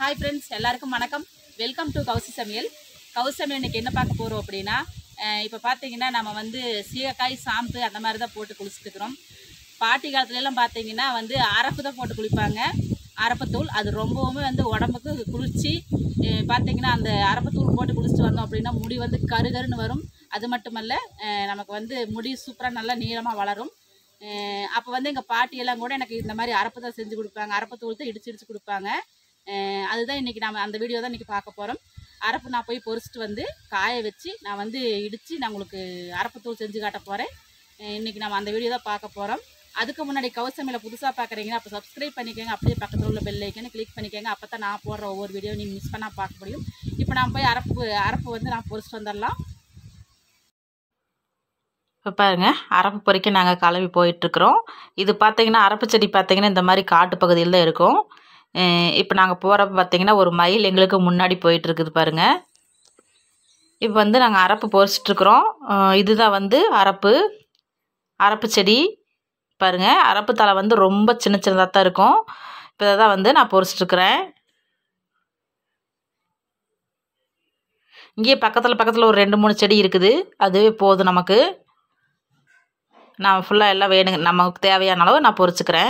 hi friends எல்லாருக்கும் வணக்கம் welcome to Kousi சமையல் கவுசி சமையல் இன்னைக்கு என்ன பார்க்க போகிறோம் அப்படின்னா இப்போ பார்த்தீங்கன்னா நம்ம வந்து சீகக்காய் சாம்பு அந்த மாதிரி தான் போட்டு குளிச்சுட்டு இருக்கிறோம் பாட்டி காலத்துல எல்லாம் பார்த்தீங்கன்னா வந்து அரப்பு தான் போட்டு குளிப்பாங்க அரப்பத்தூள் அது ரொம்பவுமே வந்து உடம்புக்கு குளிர்ச்சி அஹ் பார்த்தீங்கன்னா அந்த அரப்பத்தூள் போட்டு குளிச்சுட்டு வந்தோம் அப்படின்னா முடி வந்து கருகருன்னு வரும் அது மட்டுமல்ல அஹ் நமக்கு வந்து முடி சூப்பராக நல்லா நீளமாக வளரும் அப்போ வந்து எங்கள் பாட்டியெல்லாம் கூட எனக்கு இந்த மாதிரி அரப்பு தான் செஞ்சு கொடுப்பாங்க அரப்பத்தூள் தான் இடிச்சு இடிச்சு கொடுப்பாங்க அஹ் அதுதான் இன்றைக்கி நம்ம அந்த வீடியோ தான் இன்றைக்கி பார்க்க போகிறோம் அரப்பு நான் போய் பொரிச்சிட்டு வந்து காய வச்சு நான் வந்து இடித்து நான் உங்களுக்கு அரப்புத்தூள் செஞ்சு காட்ட போகிறேன் இன்றைக்கி நம்ம அந்த வீடியோ தான் பார்க்க போகிறோம் அதுக்கு முன்னாடி கவசமில் புதுசாக பார்க்குறீங்கன்னா அப்போ சப்ஸ்கிரைப் பண்ணிக்கோங்க அப்படியே பக்கத்தில் உள்ள பெல் ஐக்கனை கிளிக் பண்ணிக்கோங்க அப்போ தான் நான் போடுற ஒவ்வொரு வீடியோ நீங்கள் மிஸ் பண்ணால் பார்க்க முடியும் இப்போ நான் போய் அரப்பு அரப்பு வந்து நான் பொரிச்சிட்டு வந்துடலாம் இப்போ பாருங்க அரப்பு பொறிக்க நாங்கள் கிளம்பி போயிட்டுருக்குறோம் இது பார்த்தீங்கன்னா அரப்பு செடி பார்த்தீங்கன்னா இந்த மாதிரி காட்டு பகுதியில் தான் இருக்கும் இப்போ நாங்கள் போகிறப்ப பார்த்தீங்கன்னா ஒரு மயில் எங்களுக்கு முன்னாடி போயிட்டுருக்குது பாருங்கள் இப்போ வந்து நாங்கள் அரப்பு பொறிச்சிட்ருக்குறோம் இதுதான் வந்து அரப்பு அரப்பு செடி பாருங்கள் அரப்பு தலை வந்து ரொம்ப சின்ன சின்னதாக தான் இருக்கும் இப்போ இதை தான் வந்து நான் பொறிச்சிட்ருக்குறேன் இங்கேயே பக்கத்தில் பக்கத்தில் ஒரு ரெண்டு மூணு செடி இருக்குது அதுவே போதும் நமக்கு நான் ஃபுல்லாக எல்லாம் வேணுங்க நமக்கு தேவையான அளவு நான் பொரிச்சுக்கிறேன்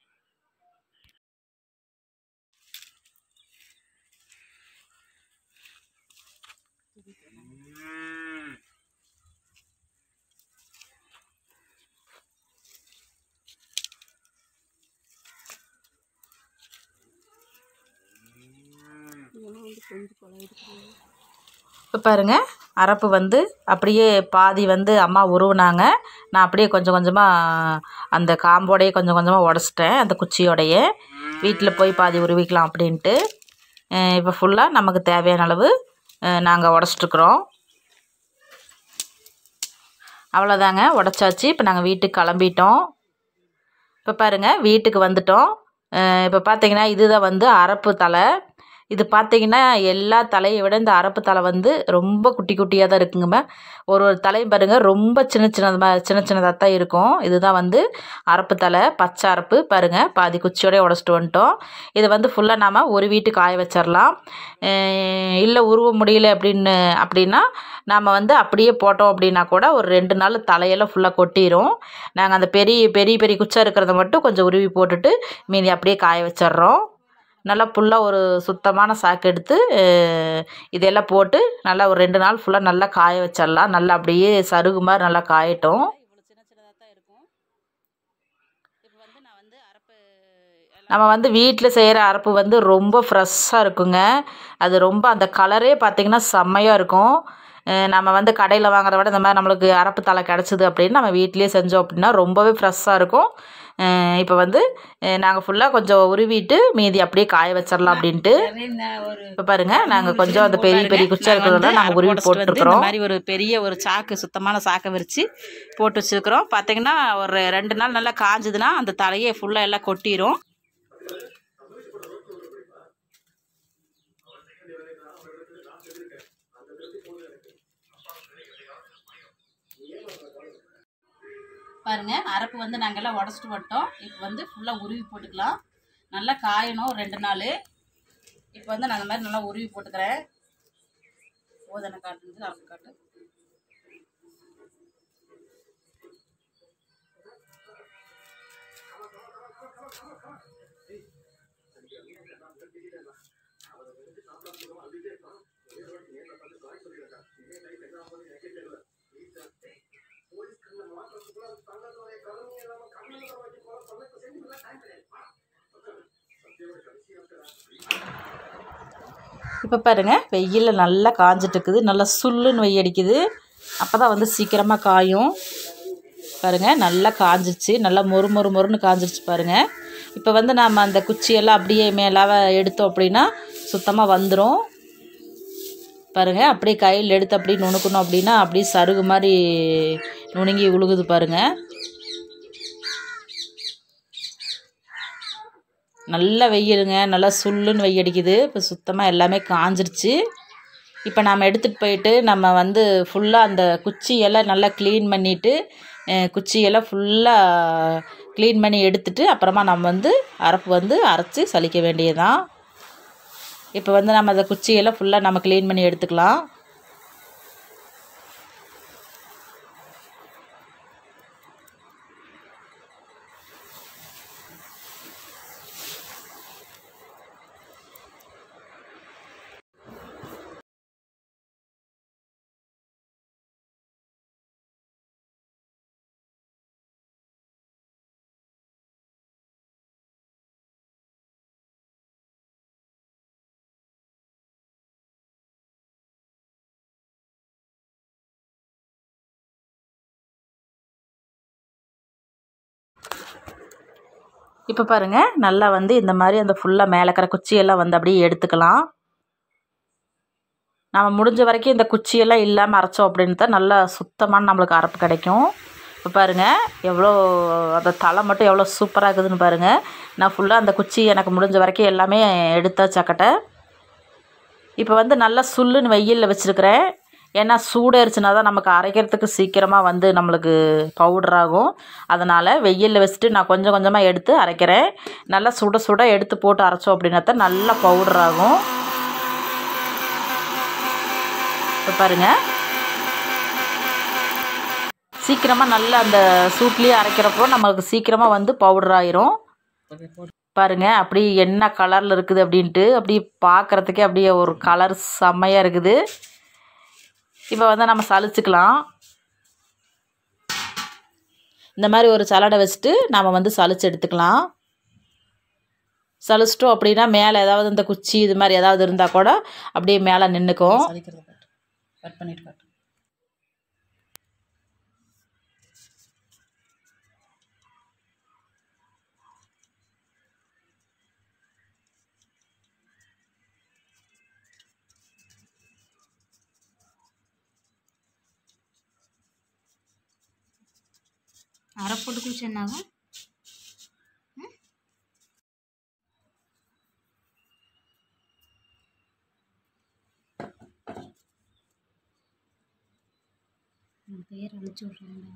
இப்போ பாருங்கள் அரப்பு வந்து அப்படியே பாதி வந்து அம்மா உருவினாங்க நான் அப்படியே கொஞ்சம் கொஞ்சமாக அந்த காம்போடையே கொஞ்சம் கொஞ்சமாக உடச்சிட்டேன் அந்த குச்சியோடையே வீட்டில் போய் பாதி உருவிக்கலாம் அப்படின்ட்டு இப்போ ஃபுல்லாக நமக்கு தேவையான அளவு நாங்கள் உடச்சிட்ருக்குறோம் அவ்வளோதாங்க உடச்சாச்சு இப்போ நாங்கள் வீட்டுக்கு கிளம்பிட்டோம் இப்போ பாருங்கள் வீட்டுக்கு வந்துட்டோம் இப்போ பார்த்தீங்கன்னா இதுதான் வந்து அரப்பு தலை இது பார்த்தீங்கன்னா எல்லா தலையை விட இந்த அரப்பு தலை வந்து ரொம்ப குட்டி குட்டியாக தான் இருக்குங்க ஒரு ஒரு தலையும் பாருங்கள் ரொம்ப சின்ன சின்னதாக சின்ன சின்னதாக தான் இருக்கும் இதுதான் வந்து அரப்பு தலை பச்சை அரப்பு பாருங்கள் பாதி குச்சியோடய உடச்சிட்டு வந்துட்டோம் இதை வந்து ஃபுல்லாக நாம் ஒரு வீட்டு காய வச்சிடலாம் இல்லை உருவ முடியல அப்படின்னு அப்படின்னா நாம் வந்து அப்படியே போட்டோம் அப்படின்னா கூட ஒரு ரெண்டு நாள் தலையெல்லாம் ஃபுல்லாக கொட்டிடும் நாங்கள் அந்த பெரிய பெரிய பெரிய குச்சா இருக்கிறத மட்டும் கொஞ்சம் உருவி போட்டுட்டு மீதி அப்படியே காய வச்சிட்றோம் நல்லா ஃபுல்லாக ஒரு சுத்தமான சாக்கு எடுத்து இதெல்லாம் போட்டு நல்லா ஒரு ரெண்டு நாள் ஃபுல்லாக நல்லா காய வச்சிடலாம் நல்லா அப்படியே சருகு மாதிரி நல்லா காயட்டும் இவ்வளோ சின்ன சின்னதாக தான் இருக்கும் இப்போ வந்து நான் வந்து அரப்பு நம்ம வந்து வீட்டில் செய்கிற அரப்பு வந்து ரொம்ப ஃப்ரெஷ்ஷாக இருக்குங்க அது ரொம்ப அந்த கலரே பார்த்திங்கன்னா செம்மையாக இருக்கும் நம்ம வந்து கடையில் வாங்குறத விட இந்த மாதிரி நம்மளுக்கு அரப்பு தலை கிடச்சிது அப்படின்னு நம்ம வீட்லேயே செஞ்சோம் அப்படின்னா ரொம்பவே ஃப்ரெஷ்ஷாக இருக்கும் இப்போ வந்து நாங்கள் ஃபுல்லாக கொஞ்சம் உருவிட்டு மீதி அப்படியே காய வச்சிடலாம் அப்படின்ட்டு ஒரு இப்போ பாருங்க நாங்கள் கொஞ்சம் அந்த பெரிய பெரிய குச்சா இருக்கிறதெல்லாம் நாங்கள் உருவி போட்டுருக்குறோம் இந்த மாதிரி ஒரு பெரிய ஒரு சாக்கு சுத்தமான சாக்கை விரித்து போட்டு வச்சுருக்குறோம் பார்த்தீங்கன்னா ஒரு ரெண்டு நாள் நல்லா காஞ்சதுன்னா அந்த தலையை ஃபுல்லாக எல்லாம் கொட்டிடும் பாருங்க அரப்பு வந்து நாங்கள்லாம் உடச்சிட்டு வந்துட்டோம் இப்போ வந்து ஃபுல்லாக உருவி போட்டுக்கலாம் நல்லா காயணும் ஒரு ரெண்டு நாள் இப்போ வந்து நான் அந்த மாதிரி நல்லா உருவி போட்டுக்கிறேன் ஓதனை காட்டுறது அரப்பு காட்டு இப்போ பாருங்கள் வெயிலில் நல்லா காஞ்சிட்டு இருக்குது நல்லா சுல்லுன்னு வெயில் அடிக்குது அப்போ தான் வந்து சீக்கிரமாக காயும் பாருங்கள் நல்லா காஞ்சிருச்சு நல்லா மொறு மொறு மொறுன்னு காஞ்சிருச்சு பாருங்கள் இப்போ வந்து நாம் அந்த குச்சியெல்லாம் அப்படியே மேலாக எடுத்தோம் அப்படின்னா சுத்தமாக வந்துடும் பாருங்கள் அப்படியே கையில் எடுத்து அப்படியே நுணுக்கணும் அப்படின்னா அப்படியே சருகு மாதிரி நுணுங்கி உழுகுது பாருங்கள் நல்ல வெயிலுங்க நல்லா சுல்லுன்னு வெயில் அடிக்குது இப்போ சுத்தமாக எல்லாமே காஞ்சிருச்சு இப்போ நாம் எடுத்துகிட்டு போயிட்டு நம்ம வந்து ஃபுல்லாக அந்த குச்சியெல்லாம் நல்லா க்ளீன் பண்ணிவிட்டு குச்சியெல்லாம் ஃபுல்லாக க்ளீன் பண்ணி எடுத்துட்டு அப்புறமா நம்ம வந்து அரப்பு வந்து அரைச்சி சலிக்க வேண்டியதுதான் இப்போ வந்து நம்ம அந்த குச்சியெல்லாம் ஃபுல்லாக நம்ம க்ளீன் பண்ணி எடுத்துக்கலாம் இப்போ பாருங்கள் நல்லா வந்து இந்த மாதிரி அந்த ஃபுல்லாக மேலே இருக்கிற குச்சியெல்லாம் வந்து அப்படியே எடுத்துக்கலாம் நம்ம முடிஞ்ச வரைக்கும் இந்த குச்சியெல்லாம் இல்லாமல் அரைச்சோம் அப்படின்னு தான் நல்லா சுத்தமான நம்மளுக்கு அரைப்பு கிடைக்கும் இப்போ பாருங்கள் எவ்வளோ அந்த தலை மட்டும் எவ்வளோ சூப்பராக இருக்குதுன்னு பாருங்கள் நான் ஃபுல்லாக அந்த குச்சி எனக்கு முடிஞ்ச வரைக்கும் எல்லாமே எடுத்த சக்கட்டை இப்போ வந்து நல்லா சுள்ளுன்னு வெயிலில் வச்சுருக்கிறேன் ஏன்னா சூடேறிச்சுனா தான் நமக்கு அரைக்கிறதுக்கு சீக்கிரமாக வந்து நம்மளுக்கு பவுடர் ஆகும் அதனால் வெயிலில் வச்சுட்டு நான் கொஞ்சம் கொஞ்சமாக எடுத்து அரைக்கிறேன் நல்லா சுட சுட எடுத்து போட்டு அரைச்சோம் அப்படின்னா தான் நல்லா பவுடர் ஆகும் இப்போ பாருங்கள் சீக்கிரமாக நல்லா அந்த சூட்லேயே அரைக்கிறப்போ நம்மளுக்கு சீக்கிரமாக வந்து பவுடர் ஆயிரும் பாருங்க அப்படி என்ன கலரில் இருக்குது அப்படின்ட்டு அப்படி பார்க்குறதுக்கே அப்படியே ஒரு கலர் செம்மையாக இருக்குது இப்போ வந்து நம்ம சலிச்சுக்கலாம் இந்த மாதிரி ஒரு சலடை வச்சுட்டு நம்ம வந்து சலிச்சு எடுத்துக்கலாம் சலிச்சிட்டோம் அப்படின்னா மேலே ஏதாவது இந்த குச்சி இது மாதிரி ஏதாவது இருந்தால் கூட அப்படியே மேலே நின்றுக்கும் சலிக்கிறத காட்டு கட் பண்ணிட்டு காட்டு அரை போட்டு குளிச்சு என்னாகும் பேர் அழிச்சு விட்றாங்க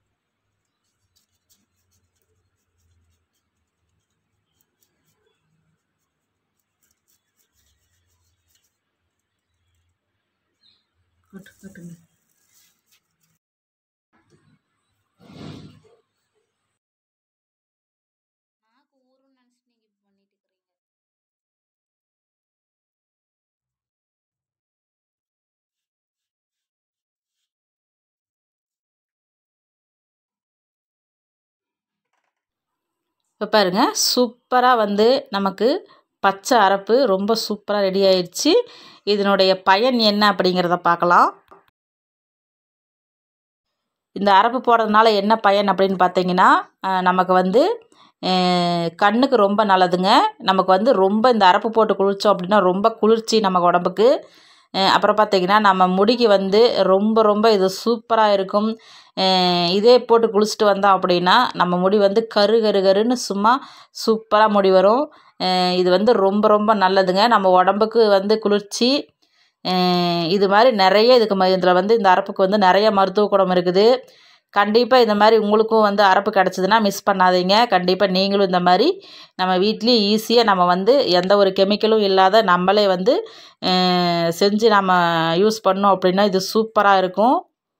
கட்டு கட்டுங்க நாக்கு ஊறுன்னு நினச்சிட்டு நீங்கள் இப்படி பண்ணிட்டு இருக்கிறீங்க இப்போ பாருங்க சூப்பராக வந்து நமக்கு பச்சை அரப்பு ரொம்ப சூப்பராக ரெடி ஆயிடுச்சு இதனுடைய பயன் என்ன அப்படிங்கிறத பார்க்கலாம் இந்த அரப்பு போடுறதுனால என்ன பயன் அப்படின்னு பார்த்தீங்கன்னா அஹ், நமக்கு வந்து அஹ், கண்ணுக்கு ரொம்ப நல்லதுங்க நமக்கு வந்து ரொம்ப இந்த அரப்பு போட்டு குளித்தோம் அப்படின்னா ரொம்ப குளிர்ச்சி நம்ம உடம்புக்கு அஹ், அப்புறம் பார்த்தீங்கன்னா நம்ம முடிக்கு வந்து ரொம்ப ரொம்ப இது சூப்பராக இருக்கும் அஹ், இதே போட்டு குளிச்சுட்டு வந்தோம் அப்படின்னா நம்ம முடி வந்து கரு கரு கருன்னு சும்மா சூப்பராக முடி வரும் அஹ், இது வந்து ரொம்ப ரொம்ப நல்லதுங்க நம்ம உடம்புக்கு வந்து குளிர்ச்சி அஹ், இது மாதிரி நிறைய இதுக்கு ம இதில் வந்து இந்த அரப்புக்கு வந்து நிறைய மருத்துவ குணம் இருக்குது கண்டிப்பாக இந்த மாதிரி உங்களுக்கும் வந்து அரப்பு கிடச்சிதுன்னா மிஸ் பண்ணாதீங்க கண்டிப்பாக நீங்களும் இந்த மாதிரி நம்ம வீட்லேயே ஈஸியாக நம்ம வந்து எந்த ஒரு கெமிக்கலும் இல்லாத நம்மளே வந்து அஹ், செஞ்சு நம்ம யூஸ் பண்ணோம் அப்படின்னா இது சூப்பராக இருக்கும்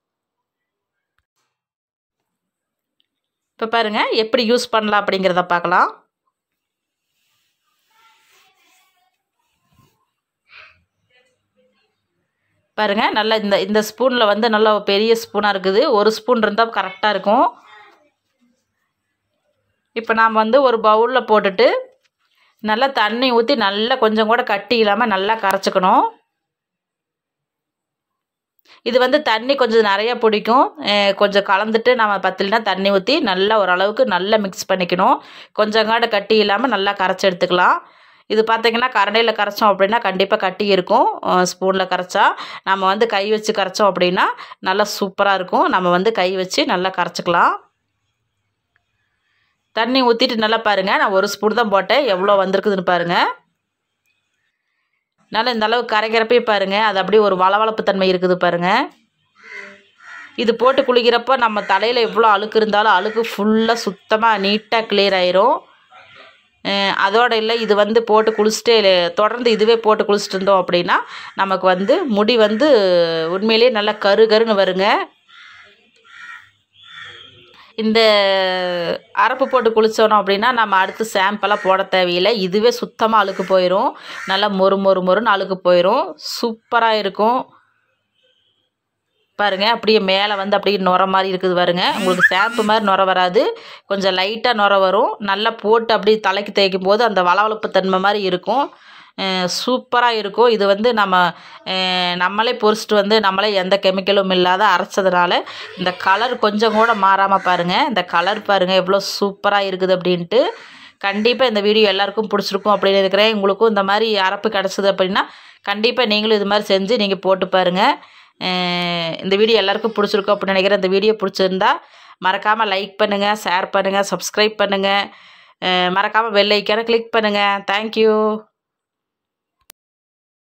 இப்போ பாருங்கள் எப்படி யூஸ் பண்ணலாம் அப்படிங்கிறத பார்க்கலாம் பாருங்கள் நல்லா இந்த இந்த ஸ்பூனில் வந்து நல்லா பெரிய ஸ்பூனாக இருக்குது ஒரு ஸ்பூன் இருந்தால் கரெக்டாக இருக்கும் இப்போ நாம் வந்து ஒரு பவுலில் போட்டுட்டு நல்லா தண்ணி ஊற்றி நல்லா கொஞ்சம் கூட கட்டி இல்லாமல் நல்லா கரைச்சிக்கணும் இது வந்து தண்ணி கொஞ்சம் நிறைய பிடிக்கும் அஹ் கொஞ்சம் கலந்துட்டு நம்ம பத்தலைனா தண்ணி ஊற்றி நல்லா ஓரளவுக்கு நல்லா மிக்ஸ் பண்ணிக்கணும் கொஞ்சம் காட கட்டி இல்லாமல் நல்லா கரைச்சி எடுத்துக்கலாம் இது பார்த்திங்கன்னா கரண்டியில் கரைச்சோம் அப்படின்னா கண்டிப்பாக கட்டி இருக்கும் ஸ்பூனில் கரைச்சா நம்ம வந்து கை வச்சு கரைச்சோம் அப்படின்னா நல்லா சூப்பராக இருக்கும் நம்ம வந்து கை வச்சு நல்லா கரைச்சிக்கலாம் தண்ணி ஊற்றிட்டு நல்லா பாருங்கள் நான் ஒரு ஸ்பூன் தான் போட்டேன் எவ்வளோ வந்திருக்குதுன்னு பாருங்கள் நல்லா இந்த அளவு கரைக்கிறப்பே பாருங்கள் அது அப்படியே ஒரு வளவளப்பு தன்மை இருக்குது பாருங்கள் இது போட்டு குளிக்கிறப்போ நம்ம தலையில் எவ்வளோ அழுக்கு இருந்தாலும் அழுக்கு ஃபுல்லாக சுத்தமாக நீட்டாக கிளியர் ஆயிரும் அஹ் அதோட இல்லை இது வந்து போட்டு குளிச்சுட்டு தொடர்ந்து இதுவே போட்டு குளிச்சுட்டு இருந்தோம் அப்படின்னா நமக்கு வந்து முடி வந்து உண்மையிலேயே நல்லா கரு கருன்னு வருங்க இந்த அரப்பு போட்டு குளித்தோனோம் அப்படின்னா நம்ம அடுத்து ஷாம்பெல்லாம் போட தேவையில்லை இதுவே சுத்தமாக அழுக்கு போயிடும் நல்லா மொறு மொறு மொறுன்னு அழுக்கு போயிடும் சூப்பராக இருக்கும் பாருங்க அப்படியே மேலே வந்து அப்படியே நுர மாதிரி இருக்குது பாருங்க உங்களுக்கு ஷாம்பு மாதிரி நுர வராது கொஞ்சம் லைட்டாக நுர வரும் நல்லா போட்டு அப்படியே தலைக்கு தேய்க்கும் போது அந்த வளவளப்பு தன்மை மாதிரி இருக்கும் சூப்பராக இருக்கும் இது வந்து நம்ம அஹ், நம்மளே பொரிச்சிட்டு வந்து நம்மளே எந்த கெமிக்கலும் இல்லாத அரைச்சதுனால இந்த கலர் கொஞ்சம் கூட மாறாமல் பாருங்கள் இந்த கலர் பாருங்கள் எவ்வளோ சூப்பராக இருக்குது அப்படின்ட்டு கண்டிப்பாக இந்த வீடியோ எல்லாருக்கும் பிடிச்சிருக்கும் அப்படின்னு இருக்கிறேன் உங்களுக்கும் இந்த மாதிரி அரப்பு கிடச்சிது அப்படின்னா கண்டிப்பாக நீங்களும் இது மாதிரி செஞ்சு நீங்கள் போட்டு பாருங்கள் அஹ் இந்த வீடியோ எல்லாருக்கும் பிடிச்சிருக்கும் அப்படின்னு நினைக்கிறேன் இந்த வீடியோ பிடிச்சிருந்தா மறக்காமல் லைக் பண்ணுங்கள் ஷேர் பண்ணுங்கள் சப்ஸ்கிரைப் பண்ணுங்கள் மறக்காமல் பெல் ஐக்கானை கிளிக் பண்ணுங்கள் தேங்க்யூ